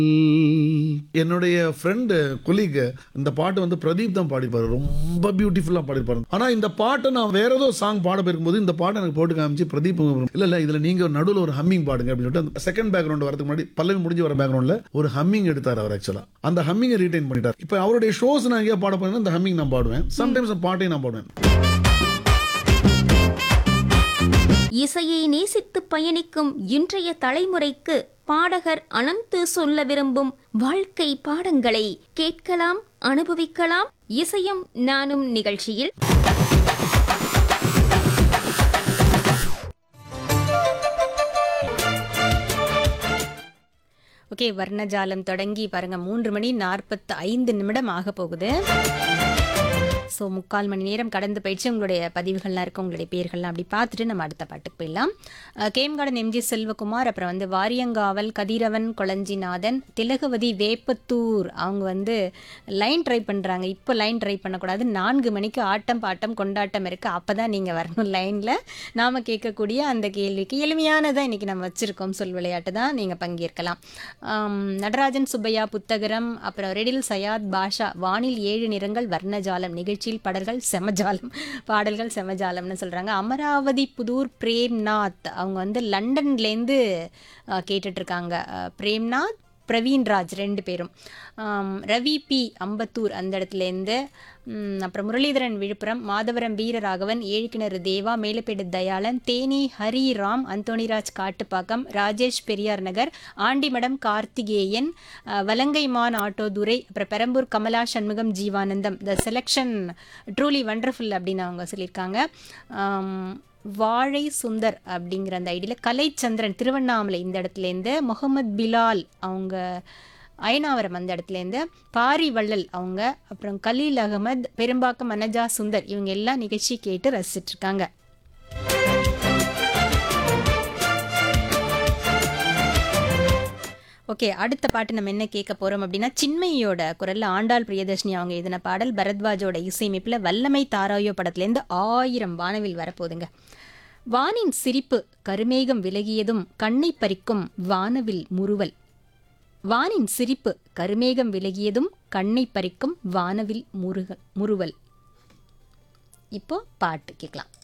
என்னுடைய friend colleague இந்த பாட்டு வந்து பிரதீப் தான் பாடிப்பாரு ரொம்ப பியூட்டிஃபுல்லா பாடிப்பாரு ஆனா இந்த பாட்டை நான் வேற ஏதோ சாங் பாட போயிருக்கும்போது இந்த பாட்டை எனக்கு போட்டு காமிச்சு பிரதீப் இல்ல இல்ல இதுல நீங்க நடுவில் ஒரு ஹம்மிங் பாடுங்க அப்படின்னு சொல்லிட்டு செகண்ட் பேக்ரவுண்ட் வரதுக்கு முன்னாடி பல்லவி முடிஞ்சு வர பேக்ரவுண்ட்ல ஒரு ஹம்மிங் எடுத்தார் அவர் ஆக்சுவலா அந்த ஹம்மிங்கை ரீடைன் பண்ணிட்டார் இப்போ அவருடைய ஷோஸ் நான் எங்கேயா பாட போறேன்னா இந்த ஹம்மிங் நான் பாடுவேன் சம்டைம்ஸ் பாட்டையும் நான் பாடுவேன் இசையை நேசித்து பயணிக்கும் இன்றைய தலைமுறைக்கு பாடகர் அனந்து சொல்ல விரும்பும் வாழ்க்கை பாடங்களை கேட்கலாம் அனுபவிக்கலாம் இசையும் நானும் நிகழ்ச்சியில் ஓகே வர்ணஜாலம் தொடங்கி பாருங்க மூன்று மணி நாற்பத்து ஐந்து நிமிடம் ஆக போகுது ஸோ முக்கால் மணி நேரம் கடந்து போயிடுச்சு உங்களுடைய பதிவுகள்லாம் இருக்கு உங்களுடைய பேர்கள்லாம் அப்படி பார்த்துட்டு நம்ம அடுத்த பாட்டுக்கு போயிடலாம் அஹ், கேம்கார்டன் எம்ஜி செல்வகுமார் அப்புறம் வந்து வாரியங்காவல் கதிரவன் கொளஞ்சிநாதன் திலகவதி வேப்பத்தூர் அவங்க வந்து லைன் ட்ரை பண்ணுறாங்க இப்போ லைன் ட்ரை பண்ணக்கூடாது நான்கு மணிக்கு ஆட்டம் பாட்டம் கொண்டாட்டம் இருக்குது அப்போ தான் நீங்கள் வரணும் லைனில் நாம் கேட்கக்கூடிய அந்த கேள்விக்கு எளிமையானதாக இன்றைக்கி நம்ம வச்சுருக்கோம் சொல் விளையாட்டு தான் நீங்கள் பங்கேற்கலாம் ஆம், நடராஜன் சுப்பையா புத்தகரம் அப்புறம் ரெடில் சயாத் பாஷா வானில் ஏழு நிறங்கள் வர்ணஜாலம் நிகழ்ச்சியில் பாடல்கள் செமஜாலம் பாடல்கள் செமஜாலம்னு சொல்கிறாங்க அமராவதி புதூர் பிரேம்நாத் அவங்க வந்து லண்டன்லேருந்து கேட்டுட்ருக்காங்க பிரேம்நாத் பிரவீன்ராஜ் ரெண்டு பேரும் ஆம், ரவி பி அம்பத்தூர் அந்த இடத்துலேருந்து ம், அப்புறம் முரளிதரன் விழுப்புரம் மாதவரம் வீரராகவன் ஏழுக்கிணறு தேவா மேலப்பேடு தயாளன் தேனி ஹரிராம் அந்தோணிராஜ் காட்டுப்பாக்கம் ராஜேஷ் பெரியார் நகர் ஆண்டிமடம் கார்த்திகேயன் அஹ், வலங்கைமான் ஆட்டோதுரை அப்புறம் Perambur Kamala Shanmugam Jeevanandham the selection truly wonderful அப்படின்னு அவங்க சொல்லியிருக்காங்க ஆம், வாழை சுந்தர் அப்படிங்கிற அந்த ஐடியில் கலைச்சந்திரன் திருவண்ணாமலை இந்த இடத்துலேருந்து முகமது பிலால் அவங்க அயனாவரம் அந்த இடத்துலேருந்து பாரி வள்ளல் அவங்க அப்புறம் கலீல் அகமது பெரும்பாக்கம் அனஜா சுந்தர் இவங்க எல்லாம் நிகழ்ச்சி கேட்டு ரசிச்சிட்டு இருக்காங்க ஓகே அடுத்த பாட்டு நம்ம என்ன கேட்க போறோம் அப்படின்னா சின்மையோட குரல்ல ஆண்டாள் பிரியதர்ஷினி அவங்க எழுதின பாடல் பரத்வாஜோட இசையமைப்புல வல்லமை தாராயோ படத்துலேருந்து ஆயிரம் வானவில் வரப்போகுதுங்க வானின் சிரிப்பு கருமேகம் விலகியதும் கண்ணை பறிக்கும் வானவில் முறுவல் வானின் சிரிப்பு கருமேகம் விலகியதும் கண்ணை பறிக்கும் வானவில் முருக முறுவல் இப்போ பாட்டு கேட்கலாம்